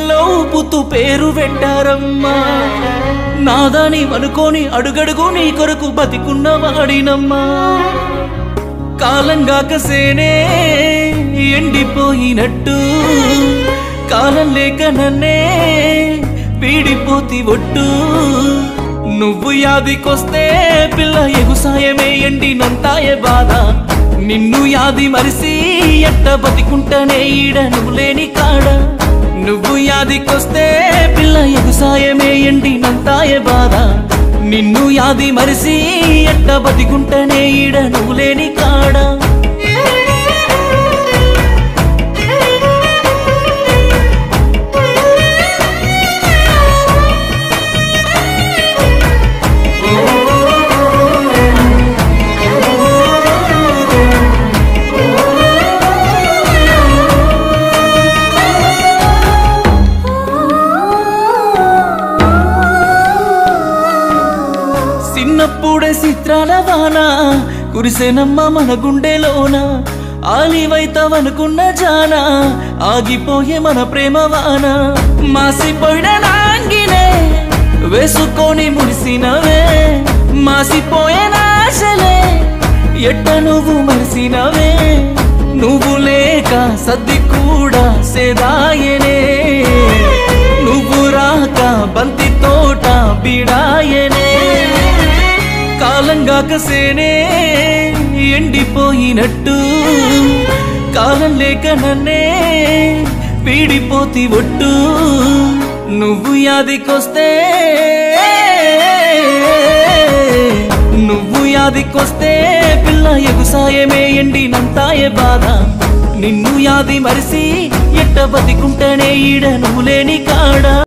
గుండెల్లో పుత్తు పేరు పెట్టారమ్మా నాదాని అనుకోని అడుగడుగు నీ కొరకు బతికున్న వాడినమ్మా కాలంగాక సేనే ఎండిపోయినట్టు కాలం లేక నన్నే వీడిపోతి ఒట్టు నువ్వు యాదికొస్తే పిల్ల ఎగుసాయమే ఎండినంతాయే బాధ నిన్ను యాది మరిసి ఎట్ట బతికుంటనే ఈడ నువ్వు లేని కాడ నువ్వు యాదికొస్తే పిల్ల ఎగుసాయమే ఎండినంతాయే బాధ నిన్ను యాది మరిసి ఎట్ట బతికుంటనే ఈడ నువ్వు లేని కాడ చిన్నప్పుడే చిత్రాల వాన కురిసెనమ్మ మన గుండెలోన ఆలివైతవనుకున్న జాన ఆగిపోయే మన ప్రేమ వాన మాసిపోయిన నాంగినే వేసుకొని మురిసినవే మాసిపోయే నాశలే ఎట్ట నువ్వు మరిసినవే నువ్వు లేక సర్ది కూడా సేదాయనే నువ్వు రాక బంతి తోట బిడాయనే కాలంగాక సేనే ఎండిపోయినట్టు కాలం లేక నన్నే పీడిపోతి ఒట్టు నువ్వు యాదికొస్తే నువ్వు యాదికొస్తే పిల్ల ఎగుసాయమే ఎండినంతాయే బాధ నిన్ను యాది మరిసి ఎట్ట బతికుంటేనే ఈడ నువ్వు లేని కాడ